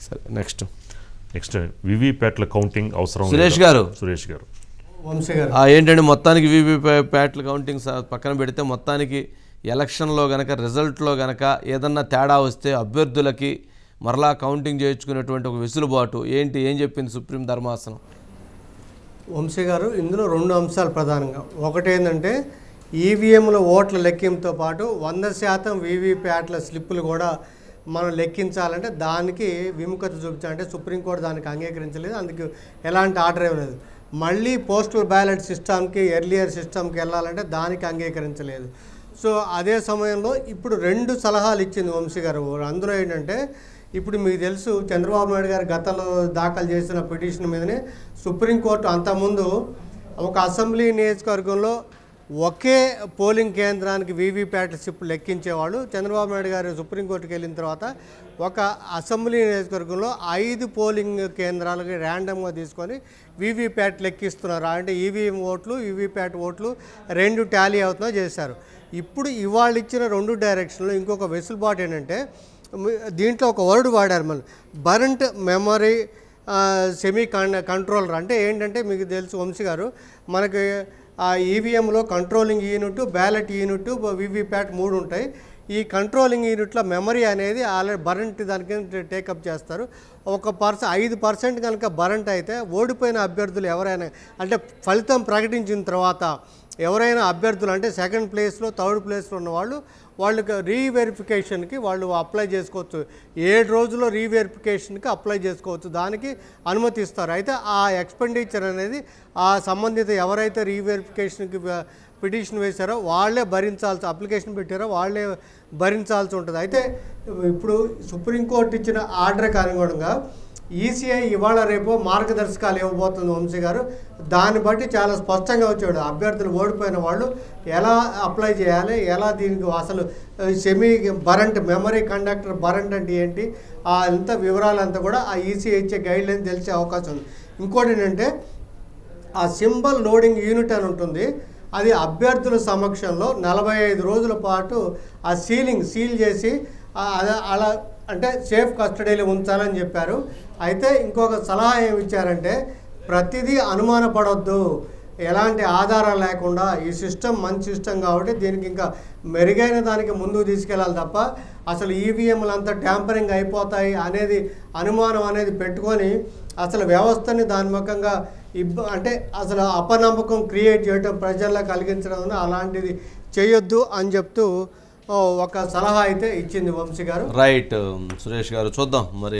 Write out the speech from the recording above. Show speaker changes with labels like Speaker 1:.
Speaker 1: సరే next
Speaker 2: next వివిప్యాట్ల counting అవసరం
Speaker 1: సురేష్
Speaker 2: లేదా?
Speaker 1: గారు.
Speaker 2: సురేష్ గారు
Speaker 3: వంశీ గారు
Speaker 1: ఆ, ఏంటంటే మొత్తానికి వీవీ ప్యాట్ల కౌంటింగ్ స- పక్కన పెడితే మొత్తానికి ఎలక్షన్లో గనక రిజల్ట్లో గనక ఏదన్నా తేడా వస్తే అభ్యర్థులకి మరలా కౌంటింగ్ చేయించుకునేటువంటి ఒక వెసులుబాటు ఏంటి ఏం చెప్పింది సుప్రీం ధర్మాసనం
Speaker 3: వంశీ గారు ఇందులో రెండు అంశాలు ప్రధానంగా ఒకటి ఏంటంటే ఈవీఎంల ఓట్ల లెక్కింపుతో పాటు వంద శాతం వీవీప్యాట్ల స్లిప్పులు కూడా మనం లెక్కించాలంటే దానికి విముఖత చూపించాలంటే సుప్రీంకోర్టు దానికి అంగీకరించలేదు అందుకు ఎలాంటి ఆర్డర్ ఇవ్వలేదు మళ్ళీ పోస్టల్ బ్యాలెట్ సిస్టమ్కి ఎర్లియర్ సిస్టమ్కి వెళ్ళాలంటే దానికి అంగీకరించలేదు సో అదే సమయంలో ఇప్పుడు రెండు సలహాలు ఇచ్చింది వంశీ గారు అందులో ఏంటంటే ఇప్పుడు మీకు తెలుసు చంద్రబాబు నాయుడు గారు గతంలో దాఖలు చేసిన పిటిషన్ మీదనే సుప్రీంకోర్టు అంతకుముందు ఒక అసెంబ్లీ నియోజకవర్గంలో ఒకే పోలింగ్ కేంద్రానికి వీవీప్యాట్ స్లిప్ లెక్కించేవాళ్ళు చంద్రబాబు నాయుడు గారు సుప్రీంకోర్టుకి వెళ్ళిన తర్వాత ఒక అసెంబ్లీ నియోజకవర్గంలో ఐదు పోలింగ్ కేంద్రాలకి ర్యాండమ్గా తీసుకొని వీవీప్యాట్ లెక్కిస్తున్నారు అంటే ఈవీఎం ఓట్లు ఈవీప్యాట్ ఓట్లు రెండు టాలీ అవుతున్నా చేశారు ఇప్పుడు ఇవాళ ఇచ్చిన రెండు డైరెక్షన్లో ఇంకొక వెసులుబాటు ఏంటంటే మీ- దీంట్లో ఒక వర్డ్ వాడారు మనం burnt memory semi con controller అంటే ఏంటంటే మీకు తెలుసు వంశీ గారు మనకి ఆ ఈవీఎంలో controlling unit ballot unit VVPAT మూడు ఉంటాయి ఈ కంట్రోలింగ్ యూనిట్లో మెమరీ అనేది ఆల్రెడీ బరెంట్ దానికి టేకప్ చేస్తారు ఒక పర్సెంట్ ఐదు పర్సెంట్ కనుక బరెంట్ అయితే ఓడిపోయిన అభ్యర్థులు ఎవరైనా అంటే ఫలితం ప్రకటించిన తర్వాత ఎవరైనా అభ్యర్థులు అంటే సెకండ్ ప్లేస్లో థర్డ్ ప్లేస్లో ఉన్న వాళ్ళు వాళ్ళకి రీవెరిఫికేషన్కి వాళ్ళు అప్లై చేసుకోవచ్చు ఏడు రోజుల్లో రీవెరిఫికేషన్కి అప్లై చేసుకోవచ్చు దానికి అనుమతిస్తారు అయితే ఆ ఎక్స్పెండిచర్ అనేది ఆ సంబంధిత ఎవరైతే రీవెరిఫికేషన్కి పిటిషన్ వేశారో వాళ్ళే భరించాల్సి అప్లికేషన్ పెట్టారో వాళ్ళే భరించాల్సి ఉంటుంది అయితే ఇప్పుడు సుప్రీంకోర్టు ఇచ్చిన ఆర్డర్కి అనుగుణంగా ఈసీఐ ఇవాళ రేపు మార్గదర్శకాలు ఇవ్వబోతుంది వంశీ గారు దాన్ని బట్టి చాలా స్పష్టంగా వచ్చాడు అభ్యర్థులు ఓడిపోయిన వాళ్ళు ఎలా అప్లై చేయాలి ఎలా దీనికి అసలు semi burnt memory conductor burnt అంటే ఏంటి ఆ అంత వివరాలంతా కూడా ఆ ఈసీఐ ఇచ్చే గైడ్ లైన్ తెలిసే అవకాశం ఉంది ఇంకోటి ఏంటంటే ఆ సింబల్ లోడింగ్ యూనిట్ అని ఉంటుంది అది అభ్యర్థుల సమక్షంలో నలభై ఐదు రోజుల పాటు ఆ సీలింగ్ సీల్ చేసి ఆ- అద- అలా అంటే సేఫ్ కస్టడీలో ఉంచాలని చెప్పారు అయితే ఇంకొక సలహా ఏమి ఇచ్చారంటే ప్రతిదీ అనుమానపడొద్దు ఎలాంటి ఆధారం లేకుండా ఈ సిస్టమ్ మంచి సిస్టమ్ కాబట్టి దీనికి ఇంకా మెరుగైన దానికి ముందుకు తీసుకెళ్ళాలి తప్ప అసలు ఈవీఎంలు అంతా ట్యాంపరింగ్ అయిపోతాయి అనేది అనుమానం అనేది పెట్టుకొని అసలు వ్యవస్థని దాని ముఖంగా ఇబ్బ అంటే అసలు అపనమ్మకం క్రియేట్ చేయడం ప్రజల్లో కలిగించడం అనేది అలాంటిది చేయొద్దు అని చెప్తూ ఓ, ఒక సలహా అయితే ఇచ్చింది వంశీ గారు
Speaker 1: రైట్ సురేష్ గారు చూద్దాం మరి